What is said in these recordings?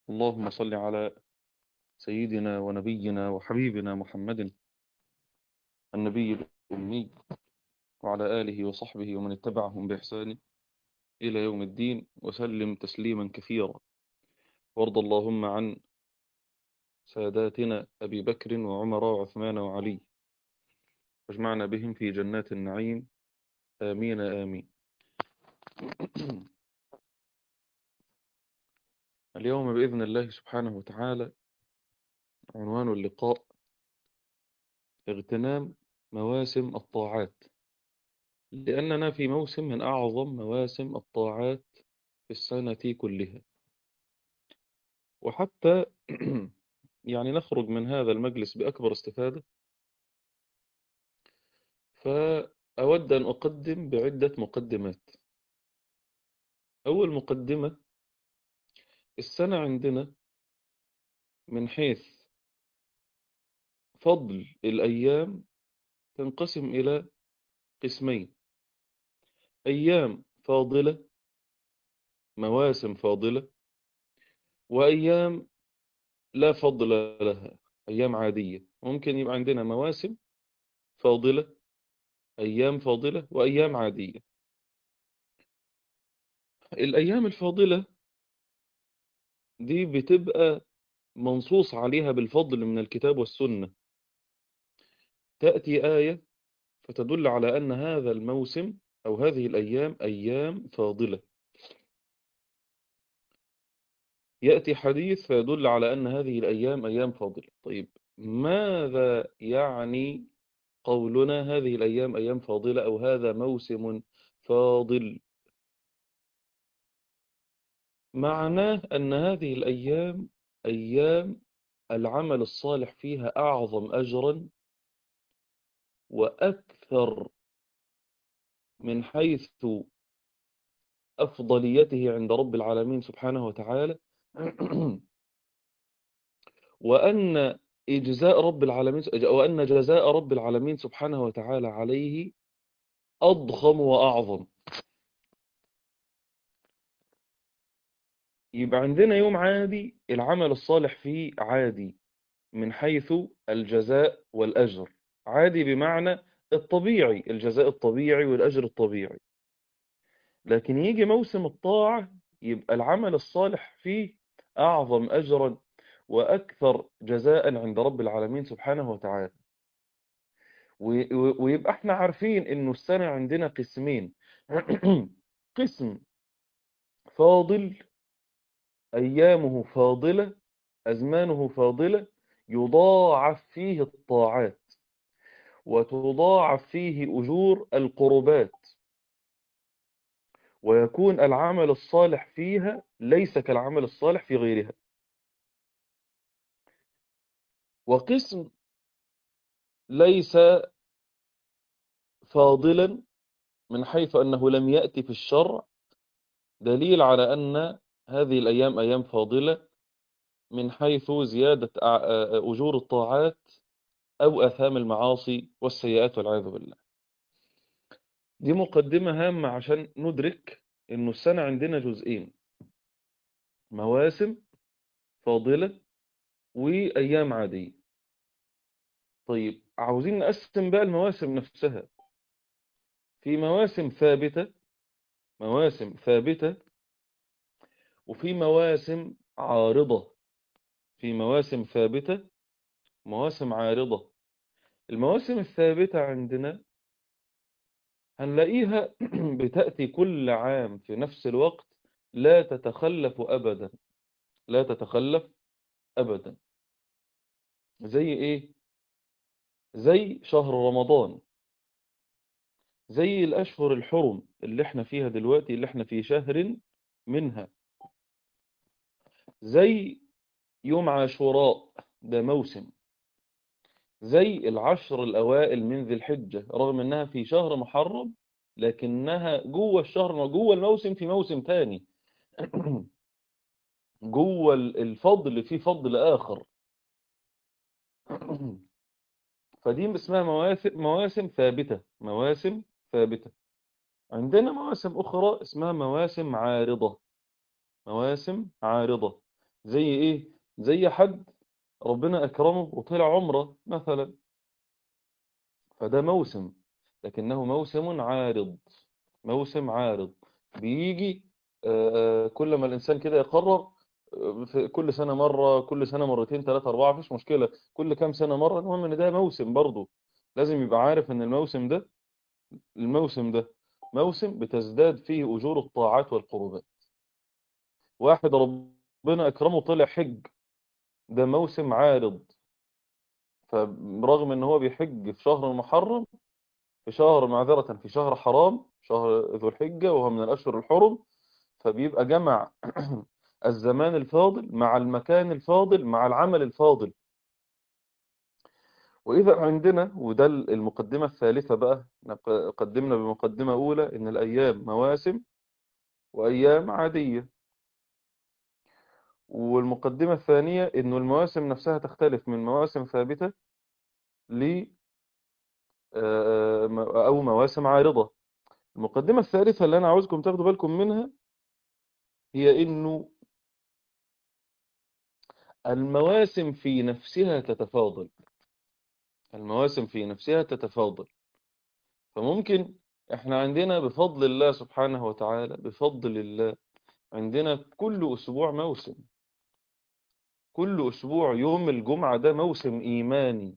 اللهم صل على سيدنا ونبينا وحبيبنا محمد النبي الأمي وعلى آله وصحبه ومن اتبعهم بإحسان إلى يوم الدين وسلم تسليما كثيرا وارض اللهم عن ساداتنا أبي بكر وعمر وعثمان وعلي واجمعنا بهم في جنات النعيم آمين آمين اليوم بإذن الله سبحانه وتعالى عنوان اللقاء اغتنام مواسم الطاعات لأننا في موسم من أعظم مواسم الطاعات في السنة كلها وحتى يعني نخرج من هذا المجلس بأكبر استفادة فأود أن أقدم بعدة مقدمات أول مقدمة السنة عندنا من حيث فضل الأيام تنقسم إلى قسمين أيام فاضلة مواسم فاضلة وأيام لا فضل لها أيام عادية ممكن يبقى عندنا مواسم فاضلة أيام فاضلة وأيام عادية الأيام الفاضلة دي بتبقى منصوص عليها بالفضل من الكتاب والسنة تأتي آية فتدل على أن هذا الموسم أو هذه الأيام أيام فاضلة يأتي حديث فيدل على أن هذه الأيام أيام فاضلة طيب ماذا يعني قولنا هذه الأيام أيام فاضلة أو هذا موسم فاضل معناه أن هذه الأيام أيام العمل الصالح فيها أعظم أجرا وأكثر من حيث أفضليته عند رب العالمين سبحانه وتعالى وأن إجزاء رب العالمين وأن جزاء رب العالمين سبحانه وتعالى عليه أضخم وأعظم يبقى عندنا يوم عادي العمل الصالح فيه عادي من حيث الجزاء والأجر عادي بمعنى الطبيعي الجزاء الطبيعي والأجر الطبيعي لكن يجي موسم الطاعة يبقى العمل الصالح فيه أعظم أجرا وأكثر جزاء عند رب العالمين سبحانه وتعالى ويبقى احنا عارفين انه السنة عندنا قسمين قسم فاضل أيامه فاضلة أزمانه فاضلة يضاعف فيه الطاعات وتضاعف فيه أجور القربات ويكون العمل الصالح فيها ليس كالعمل الصالح في غيرها وقسم ليس فاضلا من حيث أنه لم يأتي في الشرع دليل على أن هذه الأيام أيام فاضلة من حيث زيادة أجور الطاعات أو أثام المعاصي والسيئات والعياذ بالله دي مقدمة هامة عشان ندرك إنه السنة عندنا جزئين مواسم فاضلة وأيام عادية طيب عاوزين نقسم بقى المواسم نفسها في مواسم ثابتة مواسم ثابتة وفي مواسم عارضة في مواسم ثابتة مواسم عارضة المواسم الثابتة عندنا هنلاقيها بتأتي كل عام في نفس الوقت لا تتخلف أبدا لا تتخلف أبدا زي إيه زي شهر رمضان زي الأشهر الحرم اللي احنا فيها دلوقتي اللي احنا في شهر منها زي يوم عاشوراء ده موسم زي العشر الأوائل من ذي الحجة رغم أنها في شهر محرم لكنها جوه الشهر جوه الموسم في موسم تاني جوه الفضل في فضل آخر فدي اسمها مواسم, مواسم ثابتة مواسم ثابتة عندنا مواسم أخرى اسمها مواسم عارضة مواسم عارضة زي إيه زي حد ربنا أكرمه وطلع عمره مثلا فده موسم لكنه موسم عارض موسم عارض بيجي آه، كل ما الإنسان كده يقرر آه، في كل سنة مرة كل سنة مرتين ثلاثة أربعة مفيش مشكلة كل كام سنة مرة المهم إن ده موسم برضه لازم يبقى عارف إن الموسم ده الموسم ده موسم بتزداد فيه أجور الطاعات والقربات واحد ربنا أكرمه طلع حج ده موسم عارض فرغم إن هو بيحج في شهر المحرم في شهر معذرة في شهر حرام شهر ذو الحجة وهو من الأشهر الحرم فبيبقى جمع الزمان الفاضل مع المكان الفاضل مع العمل الفاضل وإذا عندنا وده المقدمة الثالثة بقى نق- قدمنا بمقدمة أولى إن الأيام مواسم وأيام عادية والمقدمة الثانية إنه المواسم نفسها تختلف من مواسم ثابتة ل آه، آه، أو مواسم عارضة المقدمة الثالثة اللي أنا عاوزكم تاخدوا بالكم منها هي إنه المواسم في نفسها تتفاضل المواسم في نفسها تتفاضل فممكن احنا عندنا بفضل الله سبحانه وتعالى بفضل الله عندنا كل أسبوع موسم كل أسبوع يوم الجمعة ده موسم إيماني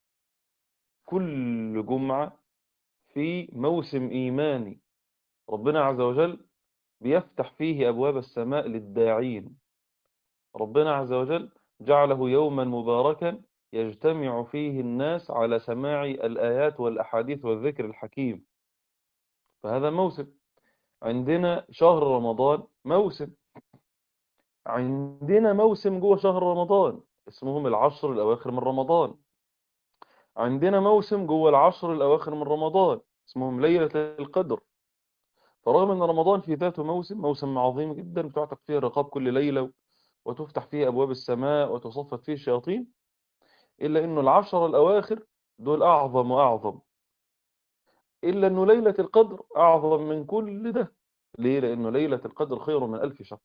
كل جمعة في موسم إيماني ربنا عز وجل بيفتح فيه أبواب السماء للداعين ربنا عز وجل جعله يوما مباركا يجتمع فيه الناس على سماع الآيات والأحاديث والذكر الحكيم فهذا موسم عندنا شهر رمضان موسم عندنا موسم جوه شهر رمضان اسمهم العشر الأواخر من رمضان عندنا موسم جوه العشر الأواخر من رمضان اسمهم ليلة القدر فرغم أن رمضان في ذاته موسم موسم عظيم جدا بتعتق فيه الرقاب كل ليلة وتفتح فيه أبواب السماء وتصفت فيه الشياطين إلا أنه العشر الأواخر دول أعظم وأعظم إلا أنه ليلة القدر أعظم من كل ده ليه؟ لأنه ليلة القدر خير من ألف شهر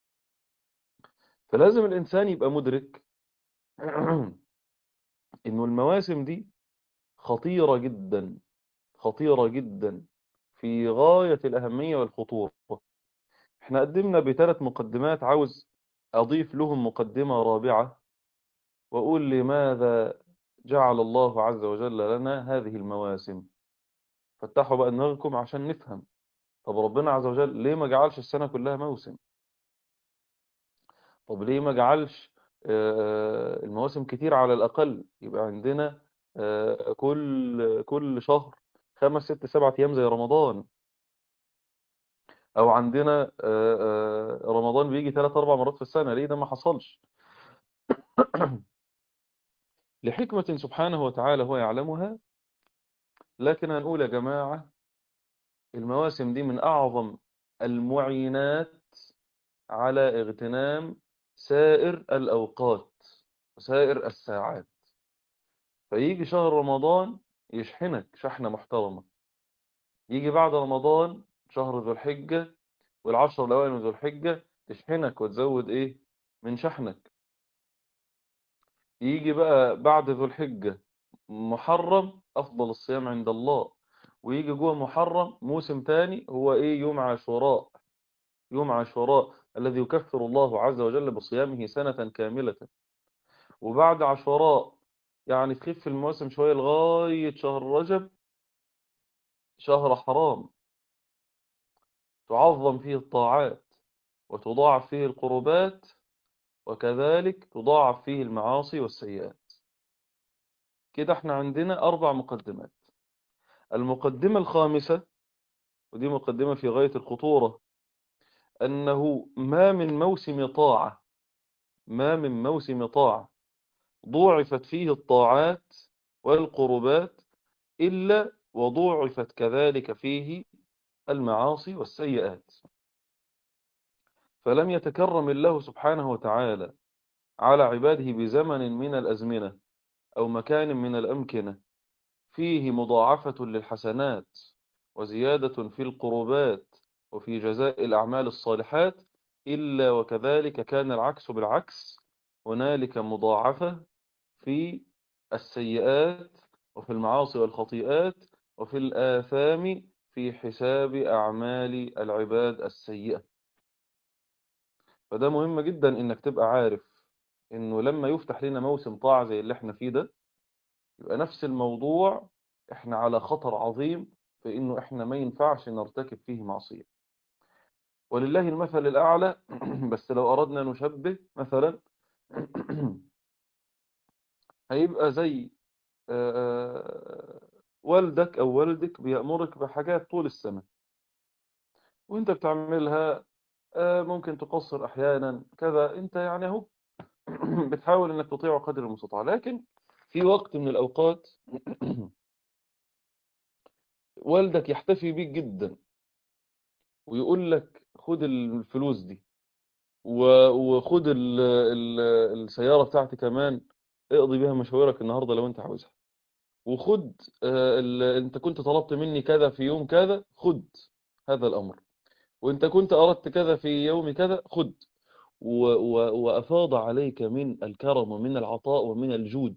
فلازم الإنسان يبقى مدرك إنه المواسم دي خطيرة جدا خطيرة جدا في غاية الأهمية والخطورة احنا قدمنا بثلاث مقدمات عاوز أضيف لهم مقدمة رابعة وأقول لماذا جعل الله عز وجل لنا هذه المواسم فتحوا بقى دماغكم عشان نفهم طب ربنا عز وجل ليه ما جعلش السنة كلها موسم طب ليه ما جعلش آه، المواسم كتير على الأقل يبقى عندنا آه، كل كل شهر خمس ست سبعة أيام زي رمضان أو عندنا آه، آه، رمضان بيجي ثلاث أربع مرات في السنة ليه ده ما حصلش لحكمة سبحانه وتعالى هو يعلمها لكن هنقول يا جماعة المواسم دي من أعظم المعينات على اغتنام سائر الأوقات وسائر الساعات فيجي شهر رمضان يشحنك شحنة محترمة يجي بعد رمضان شهر ذو الحجة والعشر الأوائل من ذو الحجة تشحنك وتزود إيه من شحنك يجي بقى بعد ذو الحجة محرم أفضل الصيام عند الله ويجي جوه محرم موسم تاني هو إيه يوم عاشوراء يوم عاشوراء الذي يكفر الله عز وجل بصيامه سنة كاملة وبعد عاشوراء يعني تخف المواسم شوية لغاية شهر رجب شهر حرام تعظم فيه الطاعات وتضاعف فيه القربات وكذلك تضاعف فيه المعاصي والسيئات كده احنا عندنا أربع مقدمات المقدمة الخامسة ودي مقدمة في غاية الخطورة أنه ما من موسم طاعة ما من موسم طاعة ضوعفت فيه الطاعات والقربات إلا وضوعفت كذلك فيه المعاصي والسيئات فلم يتكرم الله سبحانه وتعالى على عباده بزمن من الأزمنة أو مكان من الأمكنة فيه مضاعفة للحسنات وزيادة في القربات وفي جزاء الأعمال الصالحات إلا وكذلك كان العكس بالعكس هنالك مضاعفة في السيئات وفي المعاصي والخطيئات وفي الآثام في حساب أعمال العباد السيئة فده مهم جدا إنك تبقى عارف إنه لما يفتح لنا موسم طاعة زي اللي احنا فيه ده يبقى نفس الموضوع احنا على خطر عظيم في إنه احنا ما ينفعش نرتكب فيه معصية ولله المثل الأعلى بس لو أردنا نشبه مثلا هيبقى زي والدك أو والدك بيأمرك بحاجات طول السنة وانت بتعملها ممكن تقصر أحيانا كذا انت يعني اهو بتحاول انك تطيعه قدر المستطاع لكن في وقت من الأوقات والدك يحتفي بيك جدا ويقول لك خد الفلوس دي وخد ال ال السيارة بتاعتي كمان اقضي بيها مشاويرك النهاردة لو انت عاوزها وخد انت كنت طلبت مني كذا في يوم كذا خد هذا الأمر وانت كنت أردت كذا في يوم كذا خد و و وأفاض عليك من الكرم ومن العطاء ومن الجود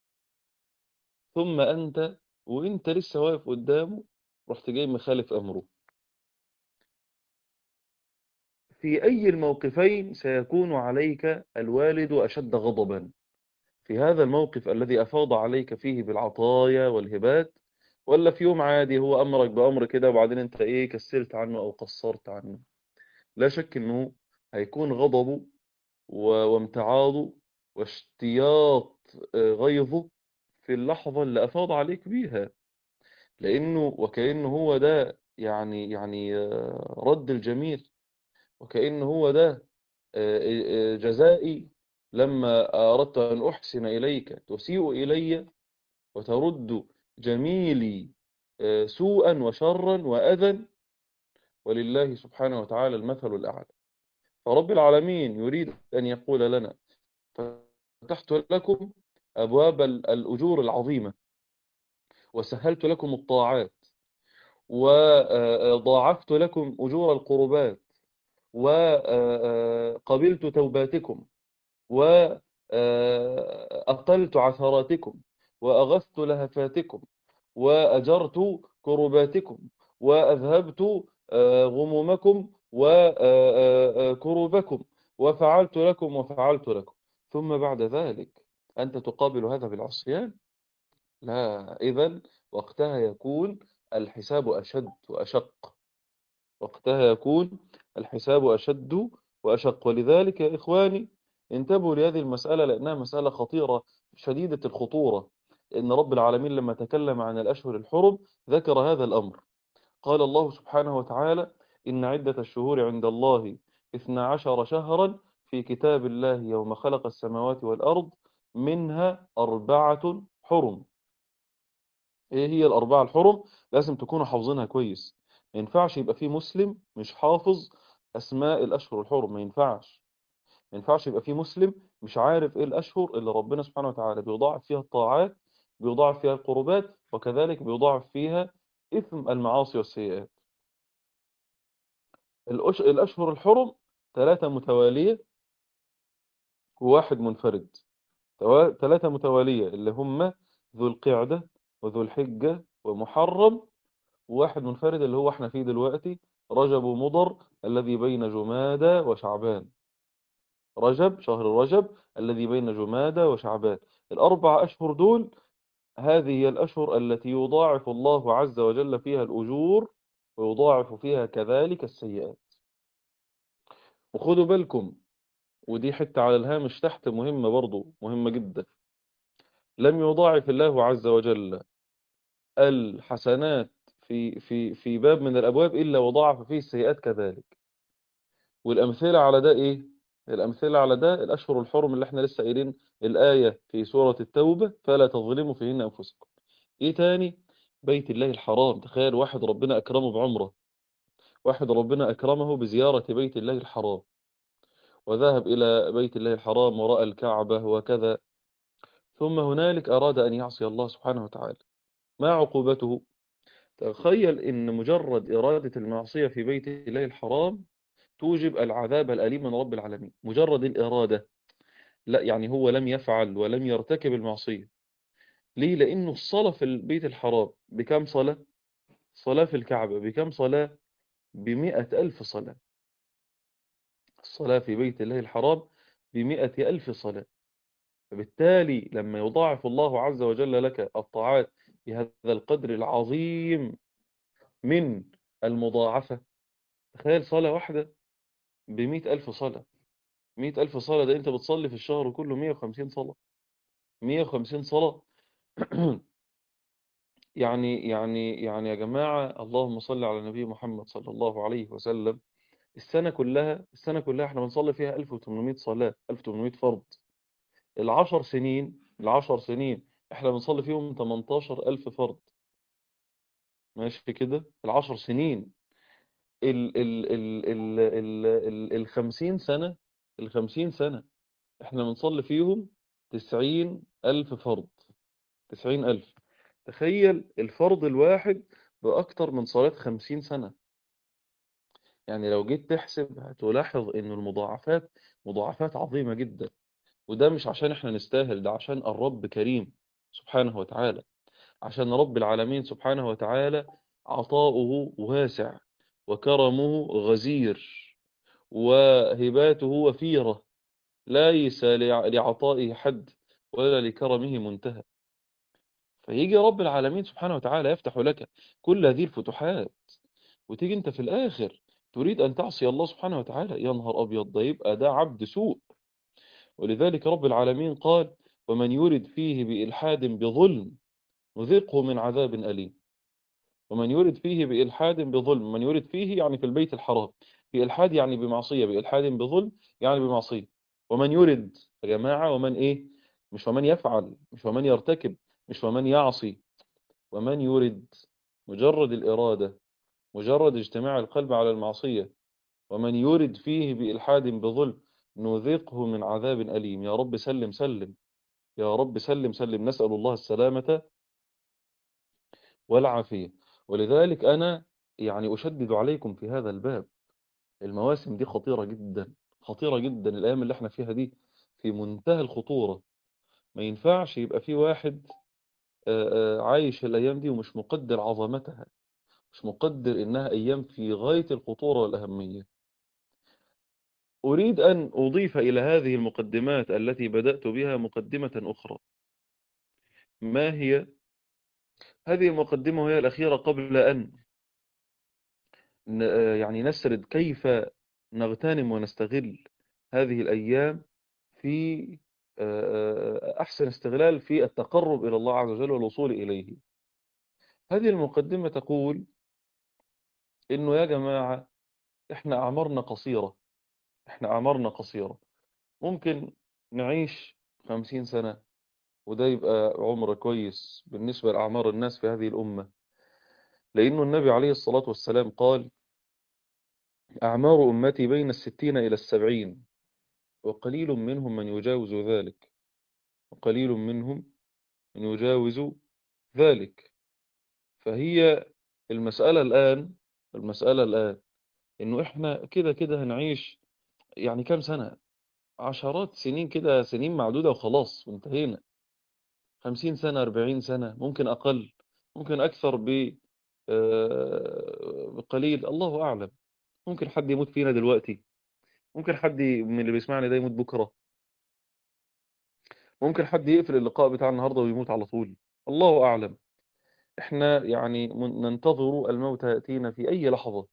ثم أنت وانت لسه واقف قدامه رحت جاي مخالف أمره في أي الموقفين سيكون عليك الوالد أشد غضبا في هذا الموقف الذي أفاض عليك فيه بالعطايا والهبات ولا في يوم عادي هو أمرك بأمر كده وبعدين أنت إيه كسلت عنه أو قصرت عنه لا شك أنه هيكون غضبه وامتعاضه واشتياط غيظه في اللحظة اللي أفاض عليك بيها لأنه وكأنه هو ده يعني يعني رد الجميل وكأنه هو ده جزائي لما أردت أن أحسن إليك تسيء إلي وترد جميلي سوءا وشرا وأذى ولله سبحانه وتعالى المثل الأعلى فرب العالمين يريد أن يقول لنا فتحت لكم أبواب الأجور العظيمة وسهلت لكم الطاعات وضاعفت لكم أجور القربات وقبلت توباتكم وأقلت عثراتكم وأغثت لهفاتكم وأجرت كرباتكم وأذهبت غمومكم وكروبكم وفعلت لكم وفعلت لكم ثم بعد ذلك أنت تقابل هذا بالعصيان لا إذن وقتها يكون الحساب أشد وأشق وقتها يكون الحساب أشد وأشق ولذلك يا إخواني انتبهوا لهذه المسألة لأنها مسألة خطيرة شديدة الخطورة إن رب العالمين لما تكلم عن الأشهر الحرم ذكر هذا الأمر قال الله سبحانه وتعالى إن عدة الشهور عند الله اثنا عشر شهرا في كتاب الله يوم خلق السماوات والأرض منها أربعة حرم إيه هي الأربعة الحرم لازم تكونوا حافظينها كويس ما ينفعش يبقى في مسلم مش حافظ أسماء الأشهر الحرم ما ينفعش ما ينفعش يبقى في مسلم مش عارف إيه الأشهر اللي ربنا سبحانه وتعالى بيضاعف فيها الطاعات بيضاعف فيها القربات وكذلك بيضاعف فيها إثم المعاصي والسيئات الأشهر الحرم ثلاثة متوالية وواحد منفرد ثلاثة متوالية اللي هم ذو القعدة وذو الحجة ومحرم وواحد منفرد اللي هو احنا فيه دلوقتي رجب ومضر الذي بين جمادى وشعبان رجب شهر رجب الذي بين جمادى وشعبان الأربع أشهر دول هذه هي الأشهر التي يضاعف الله عز وجل فيها الأجور ويضاعف فيها كذلك السيئات وخدوا بالكم ودي حتة على الهامش تحت مهمة برضو مهمة جدا لم يضاعف الله عز وجل الحسنات في في في باب من الأبواب إلا وضاعف فيه السيئات كذلك والأمثلة على ده إيه الأمثلة على ده الأشهر الحرم اللي احنا لسه قايلين الآية في سورة التوبة فلا تظلموا فيهن أنفسكم إيه تاني بيت الله الحرام تخيل واحد ربنا أكرمه بعمرة واحد ربنا أكرمه بزيارة بيت الله الحرام وذهب إلى بيت الله الحرام ورأى الكعبة وكذا ثم هنالك أراد أن يعصي الله سبحانه وتعالى ما عقوبته تخيل إن مجرد إرادة المعصية في بيت الله الحرام توجب العذاب الأليم من رب العالمين مجرد الإرادة لا يعني هو لم يفعل ولم يرتكب المعصية ليه لأنه الصلاة في البيت الحرام بكم صلاة صلاة في الكعبة بكم صلاة بمئة ألف صلاة الصلاة في بيت الله الحرام بمئة ألف صلاة فبالتالي لما يضاعف الله عز وجل لك الطاعات بهذا القدر العظيم من المضاعفة تخيل صلاة واحدة بمئة ألف صلاة مئة ألف صلاة ده أنت بتصلي في الشهر كله مئة وخمسين صلاة مئة وخمسين صلاة يعني يعني يعني يا جماعة اللهم صل على النبي محمد صلى الله عليه وسلم السنة كلها السنة كلها احنا بنصلي فيها 1800 صلاة 1800 فرض العشر سنين العشر سنين احنا بنصلي فيهم 18000 فرض ماشي كده العشر سنين ال ال ال ال ال ال الخمسين سنة الخمسين سنة احنا بنصلي فيهم تسعين ألف فرض تسعين ألف تخيل الفرض الواحد بأكتر من صلاة خمسين سنة يعني لو جيت تحسب هتلاحظ ان المضاعفات مضاعفات عظيمة جدا وده مش عشان احنا نستاهل ده عشان الرب كريم سبحانه وتعالى عشان رب العالمين سبحانه وتعالى عطاؤه واسع وكرمه غزير وهباته وفيرة ليس لعطائه حد ولا لكرمه منتهى فيجي رب العالمين سبحانه وتعالى يفتح لك كل هذه الفتوحات وتيجي انت في الآخر تريد أن تعصي الله سبحانه وتعالى يا نهار أبيض ده يبقى ده عبد سوء ولذلك رب العالمين قال ومن يرد فيه بإلحاد بظلم نذقه من عذاب أليم ومن يرد فيه بإلحاد بظلم من يرد فيه يعني في البيت الحرام بإلحاد يعني بمعصية بإلحاد بظلم يعني بمعصية ومن يرد يا جماعة ومن إيه مش ومن يفعل مش ومن يرتكب مش ومن يعصي ومن يرد مجرد الإرادة مجرد اجتماع القلب على المعصية ومن يرد فيه بإلحاد بظلم نذقه من عذاب أليم يا رب سلم سلم يا رب سلم سلم نسأل الله السلامة والعافية ولذلك أنا يعني أشدد عليكم في هذا الباب المواسم دي خطيرة جدا خطيرة جدا الأيام اللي احنا فيها دي في منتهى الخطورة ما ينفعش يبقى في واحد عايش الأيام دي ومش مقدر عظمتها مش مقدر إنها أيام في غاية الخطورة والأهمية أريد أن أضيف إلى هذه المقدمات التي بدأت بها مقدمة أخرى ما هي هذه المقدمة وهي الأخيرة قبل أن يعني نسرد كيف نغتنم ونستغل هذه الأيام في أحسن استغلال في التقرب إلى الله عز وجل والوصول إليه هذه المقدمة تقول إنه يا جماعة إحنا أعمارنا قصيرة إحنا أعمارنا قصيرة ممكن نعيش خمسين سنة وده يبقى عمر كويس بالنسبة لأعمار الناس في هذه الأمة لأنه النبي عليه الصلاة والسلام قال أعمار أمتي بين الستين إلى السبعين وقليل منهم من يجاوز ذلك وقليل منهم من يجاوز ذلك فهي المسألة الآن المسألة الآن إنه إحنا كده كده هنعيش يعني كام سنة عشرات سنين كده سنين معدودة وخلاص وانتهينا خمسين سنة أربعين سنة ممكن أقل ممكن أكثر بقليل الله أعلم ممكن حد يموت فينا دلوقتي ممكن حد من اللي بيسمعني ده يموت بكرة ممكن حد يقفل اللقاء بتاع النهاردة ويموت على طول الله أعلم احنا يعني ننتظر الموت يأتينا في أي لحظة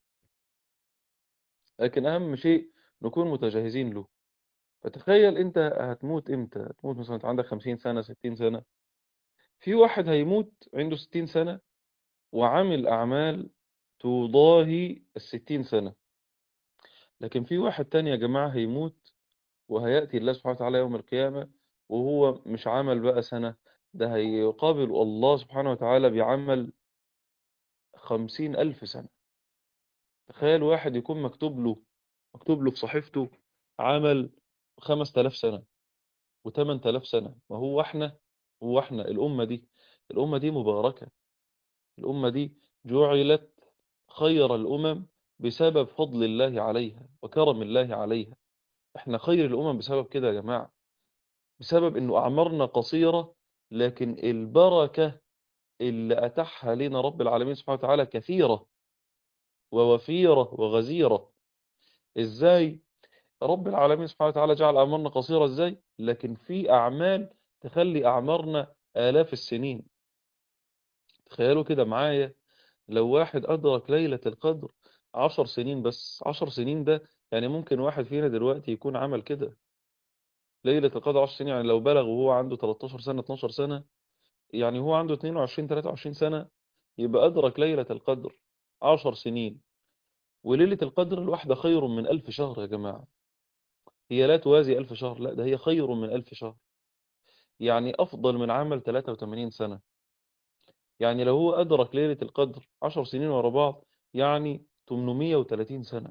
لكن أهم شيء نكون متجهزين له فتخيل انت هتموت امتى هتموت مثلا انت عندك 50 سنة 60 سنة في واحد هيموت عنده 60 سنة وعامل أعمال تضاهي الستين سنة لكن في واحد تاني يا جماعة هيموت وهيأتي الله سبحانه وتعالى يوم القيامة وهو مش عمل بقى سنة ده هيقابل الله سبحانه وتعالى بعمل خمسين ألف سنة تخيل واحد يكون مكتوب له مكتوب له في صحيفته عمل خمس تلاف سنة وثمان تلاف سنة وهو احنا هو احنا الأمة دي الأمة دي مباركة الأمة دي جعلت خير الأمم بسبب فضل الله عليها وكرم الله عليها احنا خير الأمم بسبب كده يا جماعة بسبب انه أعمارنا قصيرة لكن البركة اللي أتاحها لنا رب العالمين سبحانه وتعالى كثيرة ووفيرة وغزيرة ازاي رب العالمين سبحانه وتعالى جعل أعمارنا قصيرة ازاي لكن في أعمال تخلي أعمارنا آلاف السنين تخيلوا كده معايا لو واحد أدرك ليلة القدر عشر سنين بس عشر سنين ده يعني ممكن واحد فينا دلوقتي يكون عمل كده ليلة القدر عشر سنين يعني لو بلغ وهو عنده 13 سنة 12 سنة يعني هو عنده 22 23 سنة يبقى أدرك ليلة القدر عشر سنين وليلة القدر الواحدة خير من ألف شهر يا جماعة هي لا توازي ألف شهر لا ده هي خير من ألف شهر يعني أفضل من عمل 83 سنة يعني لو هو أدرك ليلة القدر 10 سنين ورا بعض يعني 830 سنة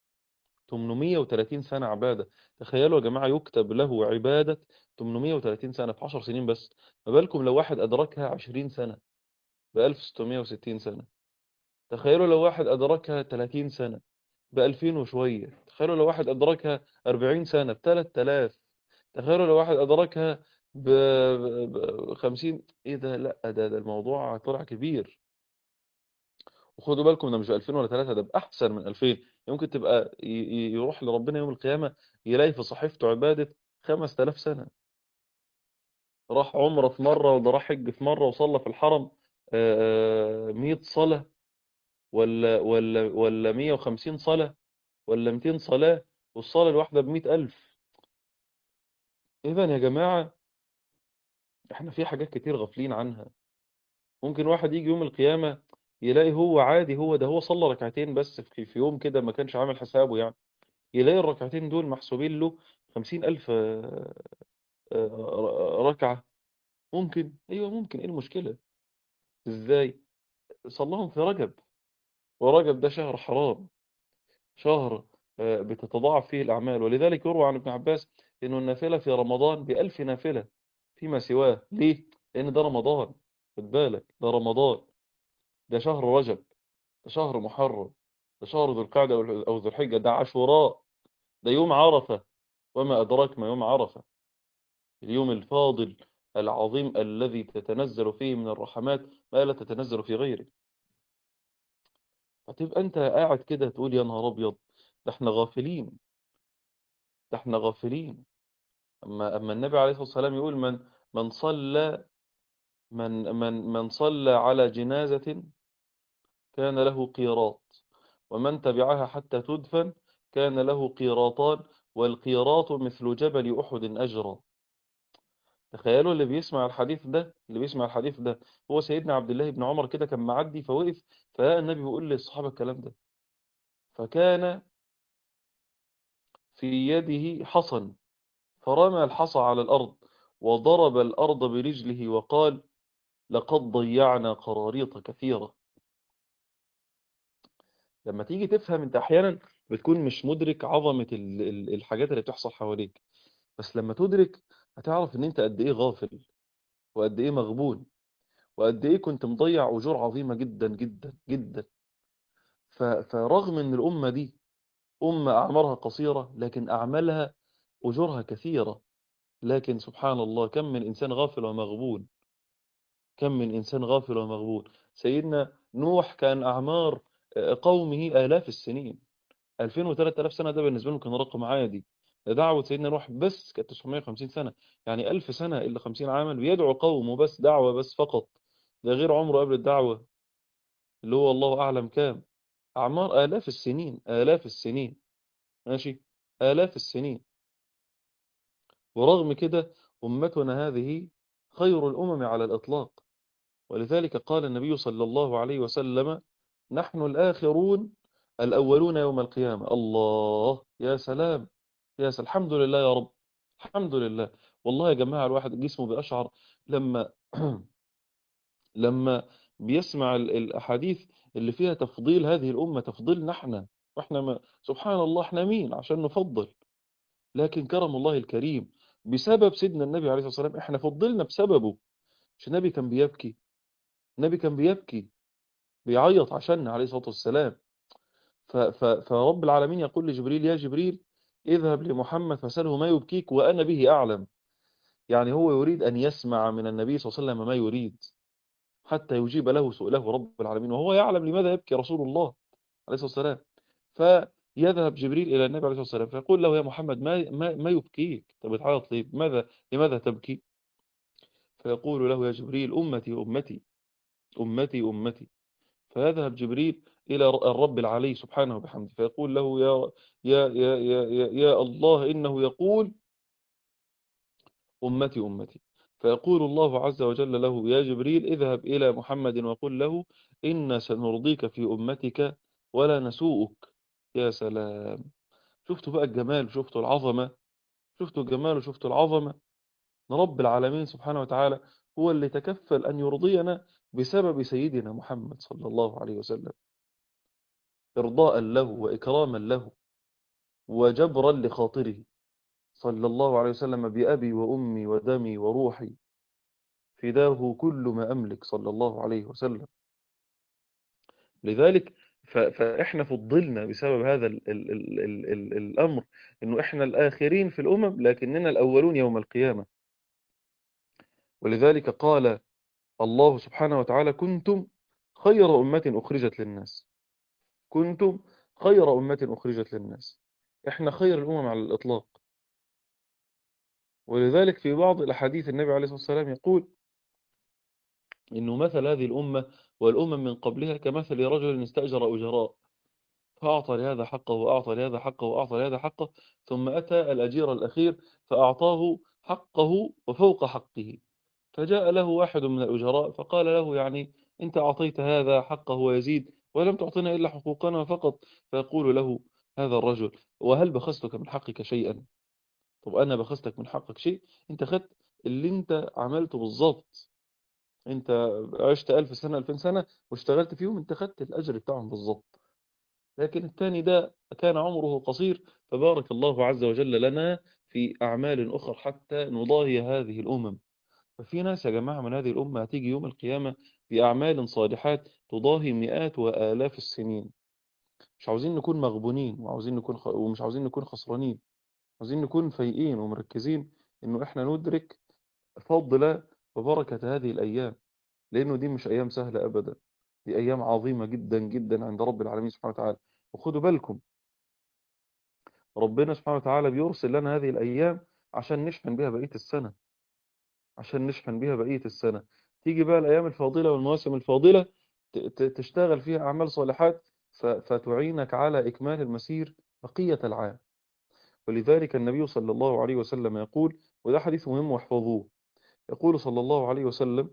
830 سنة عبادة تخيلوا يا جماعة يكتب له عبادة 830 سنة في 10 سنين بس ما بالكم لو واحد أدركها 20 سنة ب 1660 سنة تخيلوا لو واحد أدركها 30 سنة ب 2000 وشوية تخيلوا لو واحد أدركها 40 سنة ب 3000 تخيلوا لو واحد أدركها ب 50 إيه ده لا ده, ده الموضوع طلع كبير وخدوا بالكم ده مش 2000 ولا 3 ده بأحسن من 2000 يمكن تبقى ي- ي- يروح لربنا يوم القيامة يلاقي في صحيفته عبادة 5000 سنة راح عمره في مرة ولا راح حج في مرة وصلى في الحرم آه، 100 صلاة ولا ولا ولا 150 صلاة ولا 200 صلاة والصلاة الواحدة ب 100000 إذا يا جماعة احنا في حاجات كتير غافلين عنها ممكن واحد يجي يوم القيامة يلاقي هو عادي هو ده هو صلى ركعتين بس في في يوم كده ما كانش عامل حسابه يعني يلاقي الركعتين دول محسوبين له خمسين ألف آه، آه، ركعة ممكن أيوة ممكن إيه المشكلة إزاي صلاهم في رجب ورجب ده شهر حرام شهر آه، بتتضاعف فيه الأعمال ولذلك يروى عن ابن عباس إنه النافلة في رمضان بألف نافلة فيما سواه ليه؟ لأن ده رمضان خد بالك ده رمضان ده شهر رجب ده شهر محرم ده شهر ذو القعدة أو ذو الحجة ده عاشوراء ده يوم عرفة وما أدراك ما يوم عرفة اليوم الفاضل العظيم الذي تتنزل فيه من الرحمات ما لا تتنزل في غيره فتبقى أنت قاعد كده تقول يا نهار أبيض ده احنا غافلين ده احنا غافلين أما أما النبي عليه الصلاة والسلام يقول من من صلى من من من صلى على جنازة كان له قيراط ومن تبعها حتى تدفن كان له قيراطان والقيراط مثل جبل أحد أجرا تخيلوا اللي بيسمع الحديث ده اللي بيسمع الحديث ده هو سيدنا عبد الله بن عمر كده كان معدي فوقف فلقى النبي بيقول للصحابة الكلام ده فكان في يده حصن فرمى الحصى على الأرض وضرب الأرض برجله وقال لقد ضيعنا قراريط كثيرة لما تيجي تفهم انت احيانا بتكون مش مدرك عظمة ال- ال- الحاجات اللي بتحصل حواليك بس لما تدرك هتعرف ان انت قد ايه غافل وقد ايه مغبون وقد ايه كنت مضيع اجور عظيمة جدا جدا جدا ف- فرغم ان الامة دي امة اعمارها قصيرة لكن اعمالها اجورها كثيرة لكن سبحان الله كم من انسان غافل ومغبون كم من انسان غافل ومغبون سيدنا نوح كان اعمار قومه آلاف السنين 2000 و3000 سنة ده بالنسبة لهم كان رقم عادي ده دعوة سيدنا نوح بس كانت 950 سنة يعني 1000 سنة إلا 50 عاما بيدعو قومه بس دعوة بس فقط ده غير عمره قبل الدعوة اللي هو الله أعلم كام أعمار آلاف السنين آلاف السنين ماشي آلاف السنين ورغم كده أمتنا هذه خير الأمم على الإطلاق ولذلك قال النبي صلى الله عليه وسلم نحن الآخرون الأولون يوم القيامة الله يا سلام يا سلام الحمد لله يا رب الحمد لله والله يا جماعة الواحد جسمه بيشعر لما لما بيسمع ال- الأحاديث اللي فيها تفضيل هذه الأمة تفضيلنا احنا واحنا ما سبحان الله احنا مين عشان نفضل لكن كرم الله الكريم بسبب سيدنا النبي عليه الصلاة والسلام احنا فضلنا بسببه مش النبي كان بيبكي النبي كان بيبكي بيعيط عشان عليه الصلاة والسلام ف- ف- فرب العالمين يقول لجبريل يا جبريل اذهب لمحمد فسأله ما يبكيك وأنا به أعلم يعني هو يريد أن يسمع من النبي صلى الله عليه وسلم ما يريد حتى يجيب له سؤله رب العالمين وهو يعلم لماذا يبكي رسول الله عليه الصلاة والسلام فيذهب جبريل إلى النبي عليه الصلاة والسلام فيقول له يا محمد ما, ما, ما يبكيك أنت بتعيط ليه ماذا لماذا تبكي فيقول له يا جبريل أمتي أمتي أمتي أمتي فيذهب جبريل إلى الرب العلي سبحانه وبحمده فيقول له يا يا يا يا, يا, يا الله إنه يقول أمتي أمتي فيقول الله عز وجل له يا جبريل اذهب إلى محمد وقل له إن سنرضيك في أمتك ولا نسوءك يا سلام شفتوا بقى الجمال شفتوا العظمة شفتوا الجمال وشفتوا العظمة رب العالمين سبحانه وتعالى هو اللي تكفل أن يرضينا بسبب سيدنا محمد صلى الله عليه وسلم إرضاء له وإكراما له وجبرا لخاطره صلى الله عليه وسلم بأبي وأمي ودمي وروحي فداه كل ما أملك صلى الله عليه وسلم لذلك ف- فإحنا فضلنا بسبب هذا ال ال ال ال ال الأمر إنه إحنا الآخرين في الأمم لكننا الأولون يوم القيامة ولذلك قال الله سبحانه وتعالى كنتم خير أمة أخرجت للناس كنتم خير أمة أخرجت للناس إحنا خير الأمم على الإطلاق ولذلك في بعض الأحاديث النبي عليه الصلاة والسلام يقول إنه مثل هذه الأمة والأمم من قبلها كمثل رجل استأجر أجراء فأعطى لهذا حقه وأعطى لهذا حقه وأعطى لهذا حقه ثم أتى الأجير الأخير فأعطاه حقه وفوق حقه فجاء له واحد من الأجراء فقال له يعني أنت أعطيت هذا حقه ويزيد ولم تعطينا إلا حقوقنا فقط فيقول له هذا الرجل وهل بخستك من حقك شيئا طب أنا بخستك من حقك شيء أنت خدت اللي أنت عملته بالظبط أنت عشت ألف سنة ألفين سنة واشتغلت فيهم أنت خدت الأجر بتاعهم بالظبط لكن الثاني ده كان عمره قصير فبارك الله عز وجل لنا في أعمال أخرى حتى نضاهي هذه الأمم ففي ناس يا جماعة من هذه الأمة هتيجي يوم القيامة بأعمال صالحات تضاهي مئات وآلاف السنين مش عاوزين نكون مغبونين وعاوزين نكون خ... ومش عاوزين نكون خسرانين عاوزين نكون فايقين ومركزين إنه إحنا ندرك فضل وبركة هذه الأيام لأنه دي مش أيام سهلة أبدا دي أيام عظيمة جدا جدا عند رب العالمين سبحانه وتعالى وخدوا بالكم ربنا سبحانه وتعالى بيرسل لنا هذه الأيام عشان نشحن بها بقية السنة عشان نشحن بها بقية السنة تيجي بقى الأيام الفاضلة والمواسم الفاضلة ت- ت- تشتغل فيها أعمال صالحات ف- فتعينك على إكمال المسير بقية العام ولذلك النبي صلى الله عليه وسلم يقول وده حديث مهم واحفظوه يقول صلى الله عليه وسلم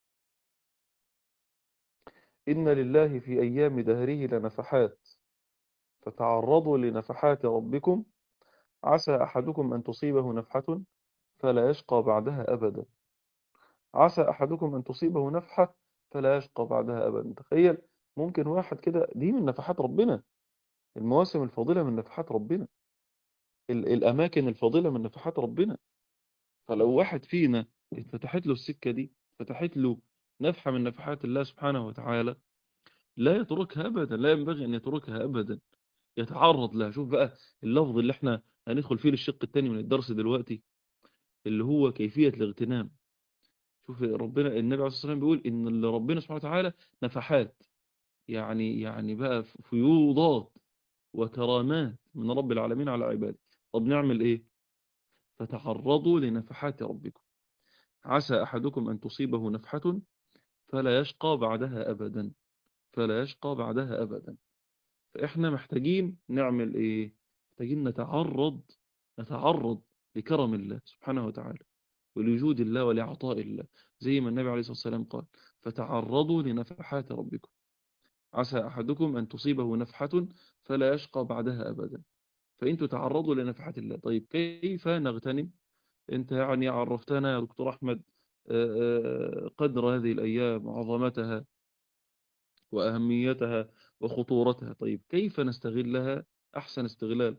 إن لله في أيام دهره لنفحات فتعرضوا لنفحات ربكم عسى أحدكم أن تصيبه نفحة فلا يشقى بعدها أبدا عسى أحدكم أن تصيبه نفحة فلا يشقى بعدها أبدا تخيل ممكن واحد كده دي من نفحات ربنا المواسم الفاضلة من نفحات ربنا ال- الأماكن الفاضلة من نفحات ربنا فلو واحد فينا اتفتحت له السكة دي فتحت له نفحة من نفحات الله سبحانه وتعالى لا يتركها أبدا لا ينبغي أن يتركها أبدا يتعرض لها شوف بقى اللفظ اللي احنا هندخل فيه للشق الثاني من الدرس دلوقتي اللي هو كيفية الاغتنام شوف ربنا النبي عليه الصلاة والسلام بيقول إن اللي ربنا سبحانه وتعالى نفحات يعني يعني بقى فيوضات وكرامات من رب العالمين على عباده طب نعمل إيه فتعرضوا لنفحات ربكم عسى أحدكم أن تصيبه نفحة فلا يشقى بعدها أبدا فلا يشقى بعدها أبدا فإحنا محتاجين نعمل إيه محتاجين نتعرض نتعرض لكرم الله سبحانه وتعالى ولوجود الله ولعطاء الله زي ما النبي عليه الصلاة والسلام قال فتعرضوا لنفحات ربكم عسى أحدكم أن تصيبه نفحة فلا يشقى بعدها أبدا فإن تتعرضوا لنفحات الله طيب كيف نغتنم أنت يعني عرفتنا يا دكتور أحمد قدر هذه الأيام وعظمتها وأهميتها وخطورتها طيب كيف نستغلها أحسن استغلال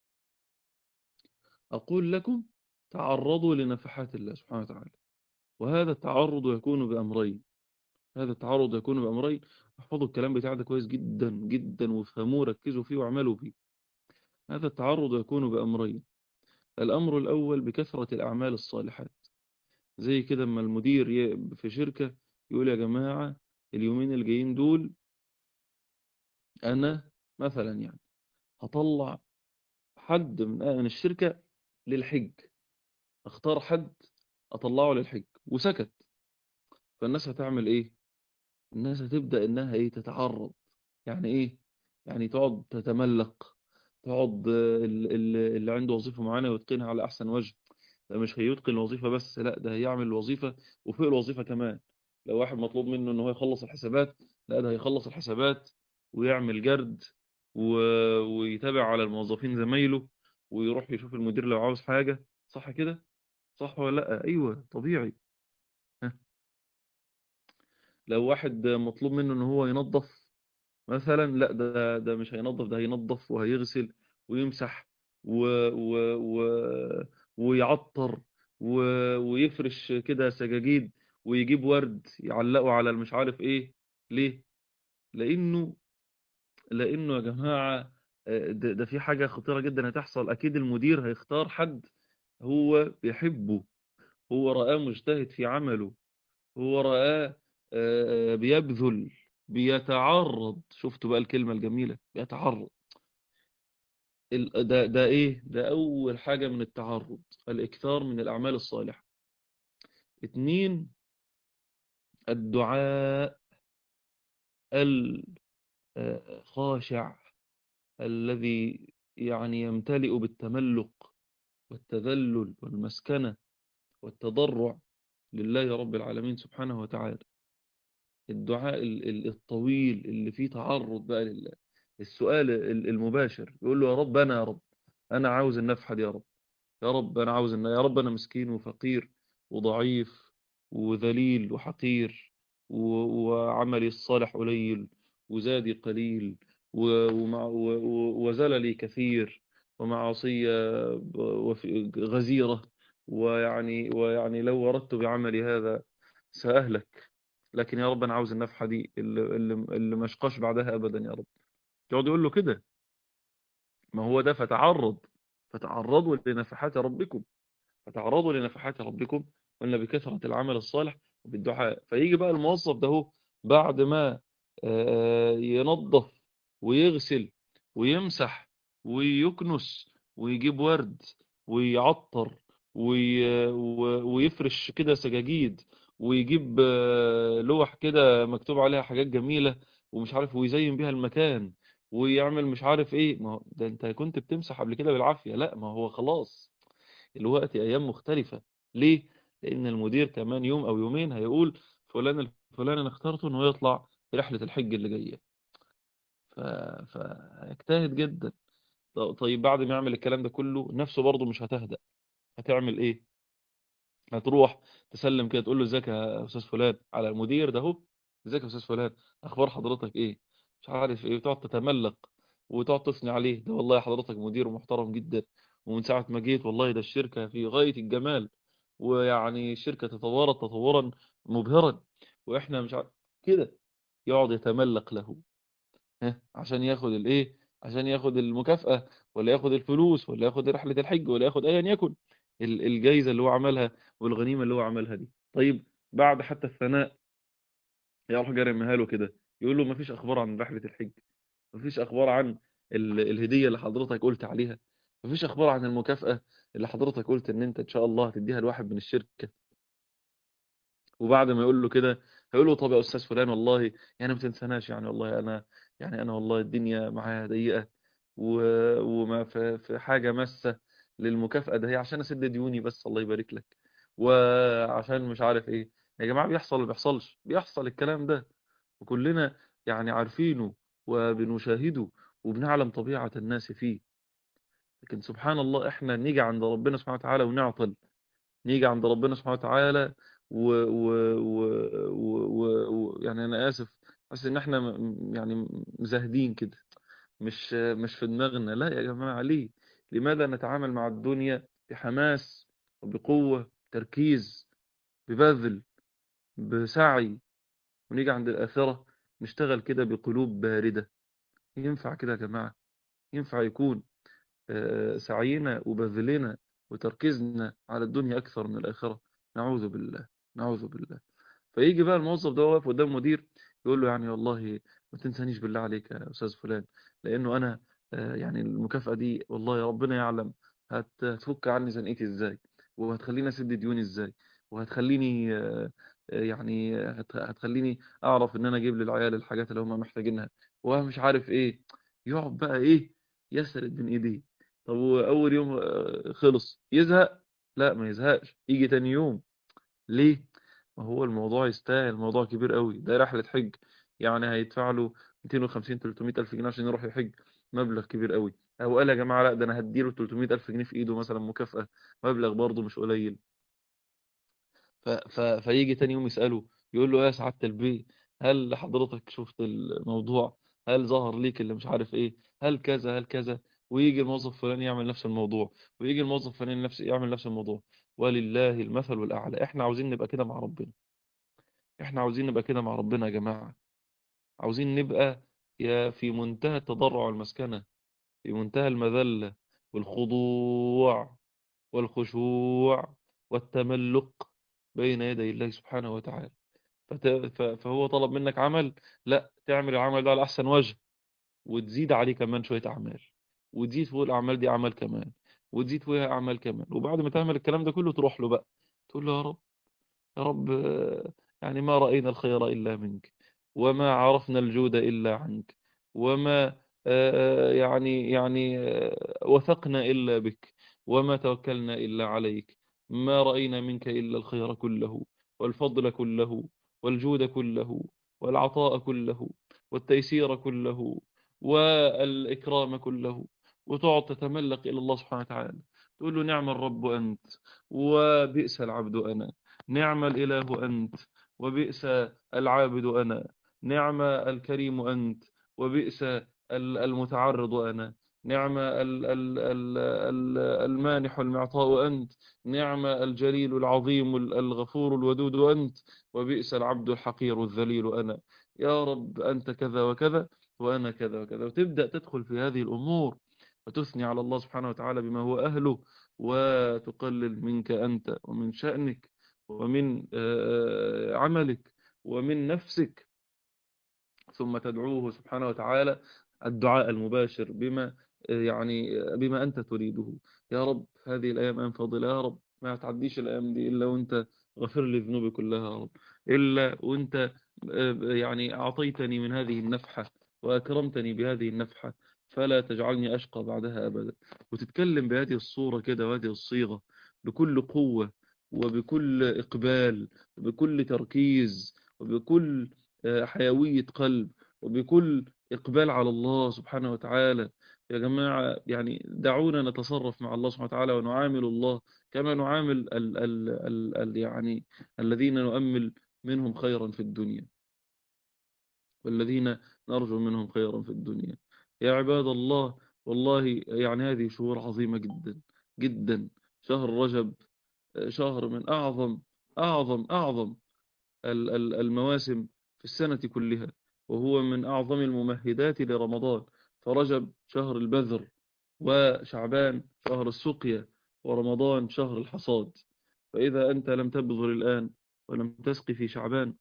أقول لكم تعرضوا لنفحات الله سبحانه وتعالى وهذا التعرض يكون بأمرين هذا التعرض يكون بأمرين احفظوا الكلام بتاع ده كويس جدا جدا وافهموه ركزوا فيه واعملوا فيه هذا التعرض يكون بأمرين الأمر الأول بكثرة الأعمال الصالحات زي كده اما المدير ي- في شركة يقول يا جماعة اليومين الجايين دول أنا مثلا يعني هطلع حد من من الشركة للحج اختار حد أطلعه للحج وسكت فالناس هتعمل إيه؟ الناس هتبدأ إنها إيه تتعرض يعني إيه؟ يعني تقعد تتملق تقعد آه، ال- ال- اللي عنده وظيفة معينة ويتقنها على أحسن وجه ده مش هيتقن الوظيفة بس لا ده هيعمل الوظيفة وفوق الوظيفة كمان لو واحد مطلوب منه إن هو يخلص الحسابات لا ده هيخلص الحسابات ويعمل جرد و... ويتابع على الموظفين زمايله ويروح يشوف المدير لو عاوز حاجة صح كده؟ صح ولا لا؟ أيوه طبيعي ها. لو واحد مطلوب منه إن هو ينظف مثلا لا ده ده مش هينظف ده هينظف وهيغسل ويمسح و و و ويعطر و ويفرش كده سجاجيد ويجيب ورد يعلقه على المش عارف ايه ليه لانه لانه يا جماعة آه، ده, ده في حاجة خطيرة جدا هتحصل اكيد المدير هيختار حد هو بيحبه هو رآه مجتهد في عمله هو رآه آه، بيبذل بيتعرض شفتوا بقى الكلمة الجميلة بيتعرض ال- ده ده ايه ده اول حاجة من التعرض الاكثار من الاعمال الصالحة اتنين الدعاء الخاشع الذي يعني يمتلئ بالتملق والتذلل والمسكنة والتضرع لله رب العالمين سبحانه وتعالى الدعاء ال- ال- الطويل اللي فيه تعرض بقى لله السؤال ال- المباشر يقول له يا رب أنا يا رب أنا عاوز النفحة دي يا رب يا رب أنا عاوز إن يا رب أنا مسكين وفقير وضعيف وذليل وحقير و- وعملي الصالح قليل وزادي قليل و- ومع و- و- وزللي كثير ومعاصي ب- وفي- غزيرة ويعني ويعني لو وردت بعملي هذا سأهلك لكن يا رب أنا عاوز النفحة دي اللي, اللي, اللي ما اشقاش بعدها أبدا يا رب يقعد يقول له كده ما هو ده فتعرض فتعرضوا لنفحات ربكم فتعرضوا لنفحات ربكم قلنا بكثرة العمل الصالح وبالدعاء فيجي بقى الموظف ده هو بعد ما آه، ينظف ويغسل ويمسح ويكنس ويجيب ورد ويعطر وي- و- ويفرش كده سجاجيد ويجيب آه، لوح كده مكتوب عليها حاجات جميلة ومش عارف ويزين بيها المكان ويعمل مش عارف ايه ما هو ده انت كنت بتمسح قبل كده بالعافية لا ما هو خلاص الوقت أيام مختلفة ليه؟ لأن المدير كمان يوم أو يومين هيقول فلان الفلان أنا اخترته إنه يطلع في رحلة الحج اللي جاية ف... فيجتهد جدا ط- طيب بعد ما يعمل الكلام ده كله نفسه برضه مش هتهدأ هتعمل إيه؟ هتروح تسلم كده تقول له ازيك يا أستاذ فلان على المدير ده هو ازيك يا أستاذ فلان أخبار حضرتك إيه؟ مش عارف إيه وتقعد تتملق وتقعد تثني عليه ده والله حضرتك مدير محترم جدا ومن ساعة ما جيت والله ده الشركة في غاية الجمال ويعني الشركة تطورت تطورا مبهرا واحنا مش عارف كده يقعد يتملق له ها عشان ياخد الايه عشان ياخد المكافأة ولا ياخد الفلوس ولا ياخد رحلة الحج ولا ياخد ايا يكن ال- الجايزة اللي هو عملها والغنيمة اللي هو عملها دي طيب بعد حتى الثناء يروح جارمها له كده يقول له مفيش اخبار عن رحلة الحج مفيش اخبار عن ال- الهدية اللي حضرتك قلت عليها مفيش اخبار عن المكافأة اللي حضرتك قلت ان انت ان شاء الله هتديها لواحد من الشركة وبعد ما يقول له كده هيقول له طب يا استاذ فلان والله يعني ما تنساناش يعني والله انا يعني انا والله الدنيا معايا ضيقه و... وما في... في حاجه ماسه للمكافاه ده هي عشان اسد ديوني بس الله يبارك لك وعشان مش عارف ايه يا جماعه بيحصل ولا بيحصلش بيحصل الكلام ده وكلنا يعني عارفينه وبنشاهده وبنعلم طبيعه الناس فيه لكن سبحان الله احنا نيجي عند ربنا سبحانه وتعالى ونعطل نيجي عند ربنا سبحانه وتعالى و, و, و, و, و, و يعني انا اسف بس ان احنا م- يعني مزاهدين كده مش مش في دماغنا لا يا جماعة ليه لماذا نتعامل مع الدنيا بحماس وبقوة تركيز ببذل بسعي ونيجي عند الآخرة نشتغل كده بقلوب باردة ينفع كده يا جماعة ينفع يكون آه، سعينا وبذلنا وتركيزنا على الدنيا أكثر من الآخرة نعوذ بالله نعوذ بالله فيجي بقى الموظف ده واقف قدام مدير يقول له يعني والله ما تنسانيش بالله عليك يا أستاذ فلان لأنه أنا آه، يعني المكافأة دي والله يا ربنا يعلم هت- هتفك عني زنقتي إزاي وهتخليني أسد ديوني إزاي وهتخليني آه، آه، يعني هت- هتخليني أعرف إن أنا أجيب للعيال الحاجات اللي هم محتاجينها ومش عارف إيه يقعد بقى إيه يسرد من إيديه طب وأول يوم آه، خلص يزهق لا ما يزهقش يجي تاني يوم ليه ما هو الموضوع يستاهل الموضوع كبير قوي ده رحلة حج يعني هيدفع له 250 300 ألف جنيه عشان يروح يحج مبلغ كبير قوي أو قال يا جماعة لا ده أنا هديله 300 ألف جنيه في إيده مثلا مكافأة مبلغ برضه مش قليل ف... ف... فيجي تاني يوم يسأله يقول له يا سعادة البيه هل حضرتك شفت الموضوع هل ظهر ليك اللي مش عارف ايه هل كذا هل كذا ويجي الموظف فلان يعمل نفس الموضوع ويجي الموظف فلان نفس يعمل نفس الموضوع ولله المثل الأعلى احنا عاوزين نبقى كده مع ربنا احنا عاوزين نبقى كده مع ربنا يا جماعة عاوزين نبقى يا في منتهى التضرع والمسكنة في منتهى المذلة والخضوع والخشوع والتملق بين يدي الله سبحانه وتعالى فت... ف... فهو طلب منك عمل لا تعمل العمل ده على أحسن وجه وتزيد عليه كمان شوية أعمال وتزيد فوق الأعمال دي أعمال كمان وتزيد فوقها أعمال كمان وبعد ما تعمل الكلام ده كله تروح له بقى تقول له يا رب يا رب آه، يعني ما رأينا الخير إلا منك وما عرفنا الجود إلا عنك وما آه، يعني يعني آه، وثقنا إلا بك وما توكلنا إلا عليك ما رأينا منك إلا الخير كله والفضل كله والجود كله والعطاء كله والتيسير كله والإكرام كله وتقعد تتملق إلى الله سبحانه وتعالى تقول له نعم الرب أنت وبئس العبد أنا نعم الإله أنت وبئس العابد أنا نعم الكريم أنت وبئس ال- المتعرض أنا نعم ال- ال- ال- ال- المانح المعطاء أنت نعم الجليل العظيم ال- الغفور الودود أنت وبئس العبد الحقير الذليل أنا يا رب أنت كذا وكذا وأنا كذا وكذا وتبدأ تدخل في هذه الأمور وتثني على الله سبحانه وتعالى بما هو أهله وتقلل منك أنت ومن شأنك ومن آه، عملك ومن نفسك ثم تدعوه سبحانه وتعالى الدعاء المباشر بما يعني بما أنت تريده يا رب هذه الأيام أيام فاضلة يا رب ما تعديش الأيام دي إلا وأنت غفر لي ذنوبي كلها يا رب إلا وأنت يعني أعطيتني من هذه النفحة وأكرمتني بهذه النفحة فلا تجعلني أشقى بعدها أبدا وتتكلم بهذه الصورة كده وهذه الصيغة بكل قوة وبكل إقبال وبكل تركيز وبكل آه، حيوية قلب وبكل إقبال على الله سبحانه وتعالى يا جماعة يعني دعونا نتصرف مع الله سبحانه وتعالى ونعامل الله كما نعامل ال ال ال ال يعني الذين نؤمل منهم خيرا في الدنيا والذين نرجو منهم خيرا في الدنيا يا عباد الله والله يعني هذه شهور عظيمة جدا جدا شهر رجب آه، شهر من أعظم أعظم أعظم ال- ال- المواسم في السنة كلها وهو من أعظم الممهدات لرمضان فرجب شهر البذر وشعبان شهر السقيا ورمضان شهر الحصاد فإذا أنت لم تبذر الآن ولم تسقي في شعبان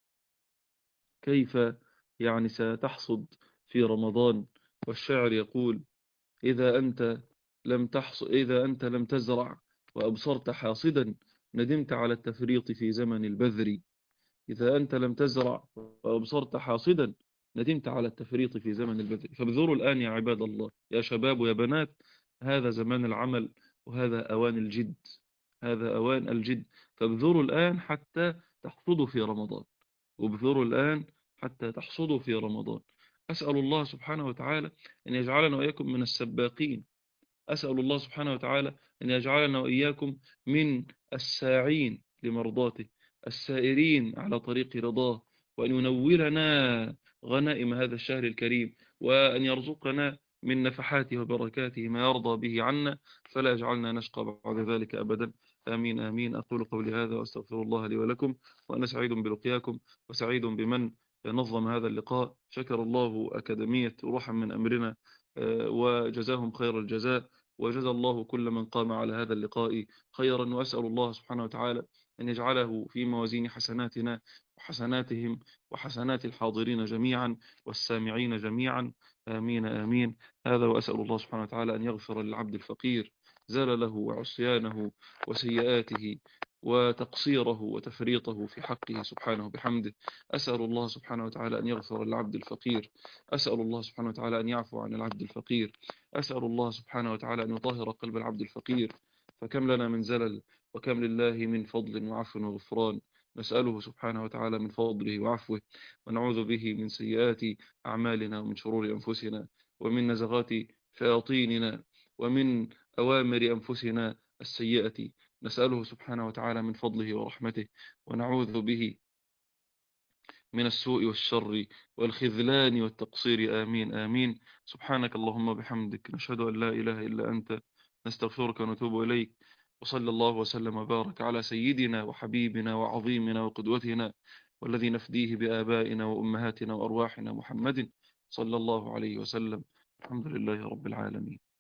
كيف يعني ستحصد في رمضان والشاعر يقول إذا أنت لم تحص إذا أنت لم تزرع وأبصرت حاصدا ندمت على التفريط في زمن البذر إذا أنت لم تزرع وأبصرت حاصدا ندمت على التفريط في زمن البذل فابذروا الآن يا عباد الله يا شباب ويا بنات هذا زمان العمل وهذا أوان الجد هذا أوان الجد فابذروا الآن حتى تحصدوا في رمضان وابذروا الآن حتى تحصدوا في رمضان أسأل الله سبحانه وتعالى أن يجعلنا وإياكم من السباقين أسأل الله سبحانه وتعالى أن يجعلنا وإياكم من الساعين لمرضاته السائرين على طريق رضاه وأن ينولنا غنائم هذا الشهر الكريم وأن يرزقنا من نفحاته وبركاته ما يرضى به عنا فلا يجعلنا نشقى بعد ذلك أبدا آمين آمين أقول قولي هذا وأستغفر الله لي ولكم وأنا سعيد بلقياكم وسعيد بمن نظم هذا اللقاء شكر الله أكاديمية روحا من أمرنا وجزاهم خير الجزاء وجزى الله كل من قام على هذا اللقاء خيرا وأسأل الله سبحانه وتعالى أن يجعله في موازين حسناتنا وحسناتهم وحسنات الحاضرين جميعا والسامعين جميعا آمين آمين هذا وأسأل الله سبحانه وتعالى أن يغفر للعبد الفقير زلله وعصيانه وسيئاته وتقصيره وتفريطه في حقه سبحانه بحمده أسأل الله سبحانه وتعالى أن يغفر للعبد الفقير أسأل الله سبحانه وتعالى أن يعفو عن العبد الفقير أسأل الله سبحانه وتعالى أن يطهر قلب العبد الفقير فكم لنا من زلل وكم لله من فضل وعفو وغفران نسأله سبحانه وتعالى من فضله وعفوه ونعوذ به من سيئات أعمالنا ومن شرور أنفسنا ومن نزغات شياطيننا ومن أوامر أنفسنا السيئة نسأله سبحانه وتعالى من فضله ورحمته ونعوذ به من السوء والشر والخذلان والتقصير آمين آمين سبحانك اللهم بحمدك نشهد أن لا إله إلا أنت نستغفرك ونتوب إليك وصلى الله وسلم وبارك على سيدنا وحبيبنا وعظيمنا وقدوتنا والذي نفديه بآبائنا وأمهاتنا وأرواحنا محمد صلى الله عليه وسلم الحمد لله رب العالمين